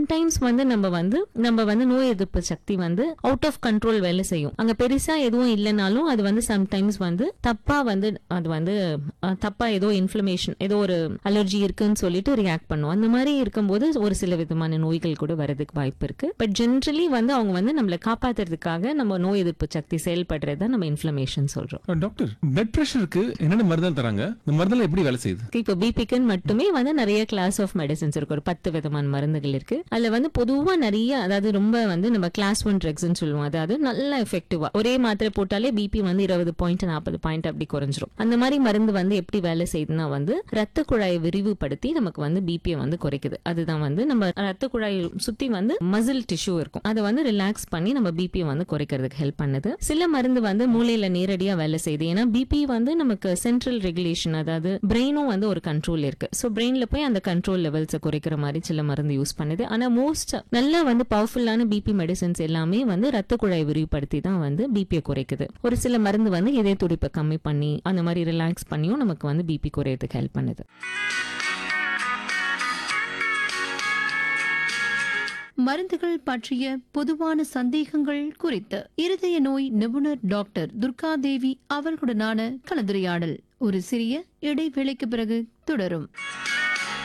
sometimes வந்து நம்ம வந்து நம்ம வந்து நோய் எதிர்ப்பு சக்தி வந்து அவுட் ஆஃப் கண்ட்ரோல் வேலை செய்யும் அங்க பெருசா எதுவும் இல்லைனாலும் அது வந்து சம்டைம்ஸ் வந்து தப்பா வந்து அது வந்து அஹ், தப்பா ஏதோ இன்ஃபிளமேஷன் ஏதோ ஒரு அலர்ஜி இருக்குன்னு சொல்லிட்டு ரியாக்ட் பண்ணும் அந்த மாதிரி இருக்கும்போது ஒரு சில விதமான நோய்கள் கூட வரதுக்கு வாய்ப்பு இருக்கு பட் ஜென்ரலி வந்து அவங்க வந்து நம்மளை காப்பாத்துறதுக்காக நம்ம நோய் எதிர்ப்பு சக்தி செயல்படுறத நம்ம இன்ஃபிளமேஷன் சொல்றோம் அஹ் டாக்டர் பிளட் பிரஷருக்கு என்னென்ன மருந்து தராங்க இந்த மருந்தெல்லாம் எப்படி வேலை செய்யுது இப்போ பிபிக்குன்னு மட்டுமே வந்து நிறைய கிளாஸ் ஆஃப் மெடிசன்ஸ் இருக்கு ஒரு பத்து விதமான மருந்துகள் இருக்கு அதுல வந்து பொதுவா நிறைய அதாவது ரொம்ப வந்து நம்ம கிளாஸ் ஒன் ட்ரக்ஸ்னு சொல்லுவோம் அதாவது நல்ல எஃபெக்டிவா ஒரே மாத்திரை போட்டாலே பிபி வந்து இருபது பாயிண்ட் நாற்பது பாயிண்ட் அப்படி குறைஞ்சிரும் அந்த மாதிரி மருந்து வந்து எப்படி வேலை செய்யுதுன்னா வந்து ரத்த குழாயை விரிவுபடுத்தி நமக்கு வந்து பிபியை வந்து குறைக்குது அதுதான் வந்து நம்ம ரத்த குழாய் சுத்தி வந்து மசில் டிஷ்யூ இருக்கும் அதை வந்து ரிலாக்ஸ் பண்ணி நம்ம பிபியை வந்து குறைக்கிறதுக்கு ஹெல்ப் பண்ணுது சில மருந்து வந்து மூளையில நேரடியா வேலை செய்யுது ஏன்னா பிபி வந்து நமக்கு சென்ட்ரல் ரெகுலேஷன் அதாவது பிரெயினும் வந்து ஒரு கண்ட்ரோல் இருக்கு ஸோ பிரெயின்ல போய் அந்த கண்ட்ரோல் லெவல்ஸை குறைக்கிற மாதிரி சில மருந்து யூஸ் பண்ணுது ஆனா மோஸ்ட் நல்ல வந்து பவர்ஃபுல்லான பிபி மெடிசன்ஸ் எல்லாமே வந்து ரத்த குழாய் விரிவுபடுத்தி தான் வந்து பிபியை குறைக்குது ஒரு சில மருந்து வந்து இதய துடிப்பை கம்மி பண்ணி அந்த மாதிரி ரிலாக்ஸ் பண்ணியும் நமக்கு வந்து பிபி குறையறதுக்கு ஹெல்ப் பண்ணுது மருந்துகள் பற்றிய பொதுவான சந்தேகங்கள் குறித்து இருதய நோய் நிபுணர் டாக்டர் துர்காதேவி அவர்களுடனான கலந்துரையாடல் ஒரு சிறிய இடைவேளைக்கு பிறகு தொடரும்